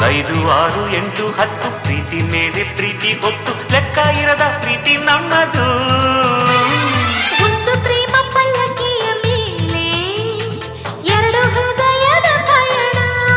ಐದು ಆರು ಎಂಟು ಹತ್ತು ಪ್ರೀತಿ ಮೇಲೆ ಪ್ರೀತಿ ಹೊತ್ತು ಲೆಕ್ಕ ಇರದ ಪ್ರೀತಿ ನಮ್ಮದು ಒಂದು ಪ್ರೇಮ ಪಲ್ಲಕ್ಕಿಯ ಮೇಲೆ ಎರಡು ಹೃದಯದ ಪಯಣ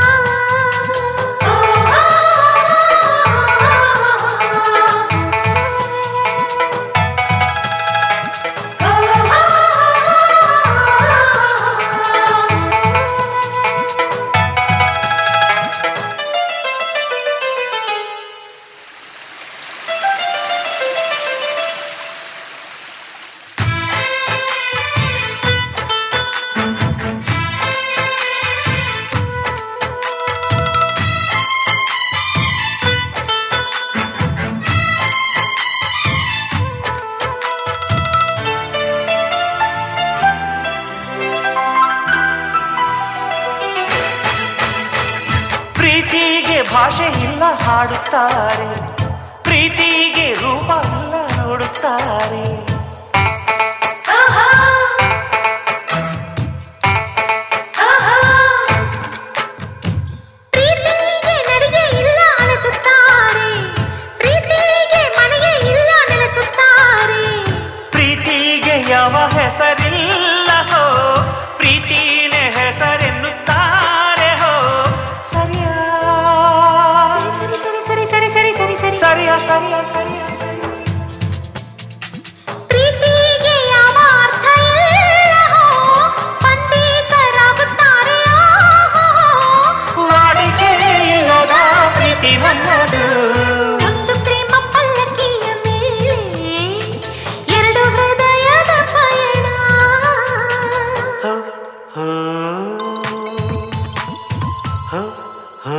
ಪ್ರೀತಿಗೆ ಭಾಷೆ ಇಲ್ಲ ಹಾಡುತ್ತಾರೆ ಪ್ರೀತಿಗೆ ರೂಪ ಇಲ್ಲ ನೋಡುತ್ತಾರೆ ಪ್ರೀತಿಗೆ ನಡಿಗೆ ಇಲ್ಲ ಅಲಸುತ್ತಾರೆ ಪ್ರೀತಿಗೆ ಮನೆಗೆ ಇಲ್ಲ ನೆಲೆಸುತ್ತಾರೆ ಪ್ರೀತಿಗೆ ಯಾವ ಹೆಸರಿಲ್ಲ ಹೋ ಪ್ರೀತಿನೇ ಹೆಸರೆನ್ನುತ್ತಾರೆ ಹೋ ಸರಿಯಾ ಸರಿ ಸರಿ ಸರಿ ಸರಿ ಸರಿ ಸರಿ ಸರಿ ಸರಿಯಾ ಸರಿಯಾ ಸರಿಯಾ ಪ್ರೀತಿಗೆ ಯಾವ ಅರ್ಥ ಇಲ್ಲ ಪಂಡಿತರಾಗುತ್ತಾರೆ ವಾಡಿಕೆ ಇಲ್ಲದ ಪ್ರೀತಿ ನನ್ನದು ಒಂದು ಪ್ರೇಮ ಪಲ್ಲಕ್ಕಿಯ ಮೇಲೆ ಎರಡು ಹೃದಯದ ಪಯಣ ಹೋ, ಹೋ, ಹೋ, ಹೋ.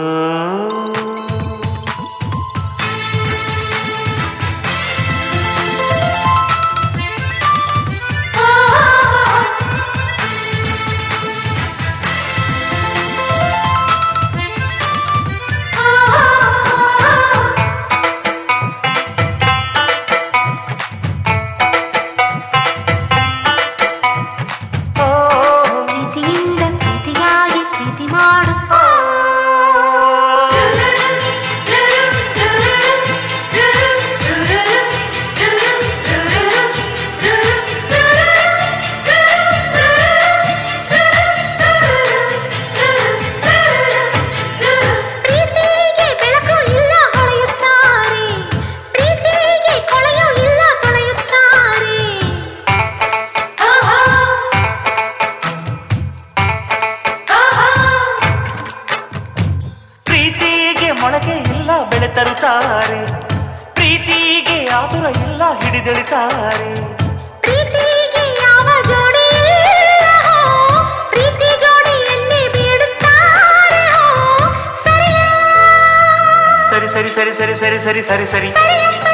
ಓ, ಪ್ರೀತಿಯಿಂದ ಪ್ರೀತಿಗಾಗಿ ಪ್ರೀತಿ ಮಾಡು ಪ್ರೀತಿಗೆ ಬೆಳಕು ಇಲ್ಲ ಹೊಳೆಯುತ್ತಾರೆ ಪ್ರೀತಿಗೆ ಕೊಳೆಯೂ ಇಲ್ಲ ತೊಳೆಯುತ್ತಾರೆ ಪ್ರೀತಿಗೆ ಮೊಳಕೆ ಇಲ್ಲ ಬೆಳೆ ತರುತ್ತಾರೆ ಪ್ರೀತಿಗೆ ಆತುರ ಇಲ್ಲ ಹಿಡಿದೆಳಿತಾರೆ ಪ್ರೀತಿಗೆ ಯಾವ ಜೋಡಿ ಇಲ್ಲ ಹೋ, ಪ್ರೀತಿ ಜೋಡಿಯನ್ನೇ ಬೇಡುತ್ತಾರೆ ಹೋ. ಸರಿಯಾ ಸರಿ ಸರಿ ಸರಿ ಸರಿ ಸರಿ ಸರಿ ಸರಿ ಸರಿ ಸರಿಯಾ